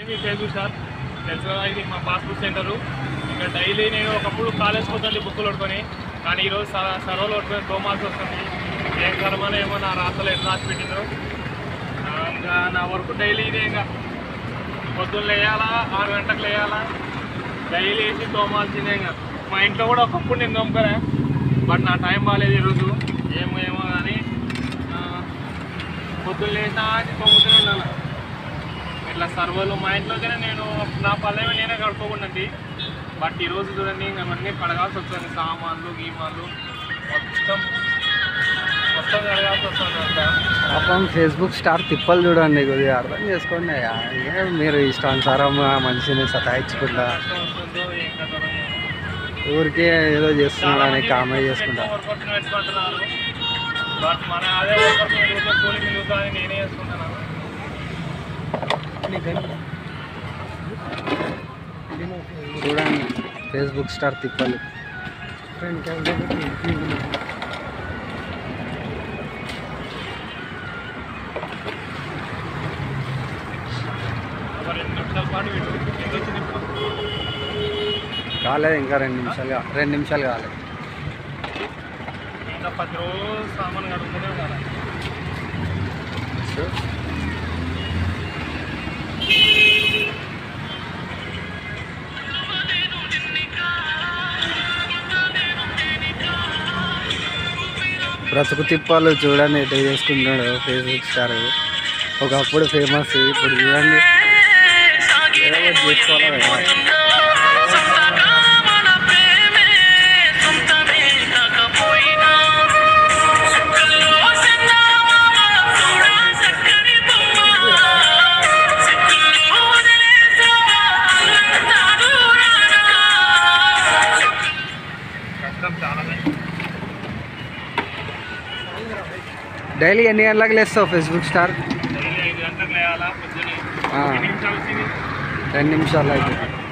మీ Facebook sir తెలుసు కదా ఇది మా పాస్బుక్ సెంటరు ఇక్కడ డైలీ నేను ఒకప్పుడు కాలేజ్ పోతుంది బుక్కులు పట్టుకొని కానీ ఈరోజు స- సర్వలు పట్టుకొని తోమాల్సి వస్తుంది ఏం కర్మనో ఏమో నా రాతలు ఎట్లా రాసి పెట్టిందో ఆ, ఇంకా నా వర్క్ డైలీ ఇదే ఇంకా పొద్దున్న లేయాలా ఆరు గంటలకు లేయాలా డైలీ వేసి తోమాల్సిందే ఇంకా మా ఇంట్లో కూడా ఒకప్పుడు నేను తోముకరా బట్ నా టైం బాగాలేదు ఈరోజు ఏమో ఏమో కానీ ఆ, పొద్దున్న లేచినా తోముతూనే ఉండాలి ఇట్లా సర్వర్లు మా ఇంట్లోనే నేను నా పల్లెమే నేనే కడుక్కోకుండాండి బట్ ఈరోజు చూడండి ఇంకా అన్నీ కడగాల్సి వస్తుంది సామాన్లు గీమాన్లు మొత్తం మొత్తం కడగాల్సి వస్తుంది అంతా పాపం ఫేస్బుక్ స్టార్ తిప్పలు చూడండి కొద్దిగా అర్థం చేసుకోండి అయ్యా. ఏ మీరు ఇష్టానుసారం ఆ మనిషిని సతాయించకుండా కష్టం వస్తుందో ఏం కథనో ఏమో. ఊరికే ఏదో చేస్తున్నాడని కామెంట్ చేసుకుంటా వర్కౌట్ పెట్టుకుంటున్నారు బట్ మన అదే వర్కౌట్ మిగులుతా కూలి మిగులుతా అని నేనే చేసుకుంటున్నాను చూడండి ఫేస్బుక్ స్టార్ తిప్పలు ఒక రెండు నిమిషాల పాటు వీడు ఎంత వచ్చింది ఇప్పుడు? కాలేదు ఇంకా రెండు నిమిషాలు కా- రెండు నిమిషాలు కాలేదు ఇంకా పది రోజులు సామాన్ కడుక్కునే ఉండాలి బ్రతుకు తిప్పాలు చూడండి ఎట్లా చేసుకుంటున్నాడు ఫేస్బుక్ స్టార్ ఒకప్పుడు ఫేమస్ ఇప్పుడు చూడండి ఏదో ఒకటి చేసుకోవాలి కదా. కష్టం చాలానే డైలీ ఎన్ని గంటలకు లేస్తావు ఫేస్బుక్ స్టార్ డైలీ ఐదు గంటలకు లేయాలా పొద్దున్నే ఆ. ఎన్ని నిమిషాలు వచ్చింది రెండు నిమిషాలు అయితే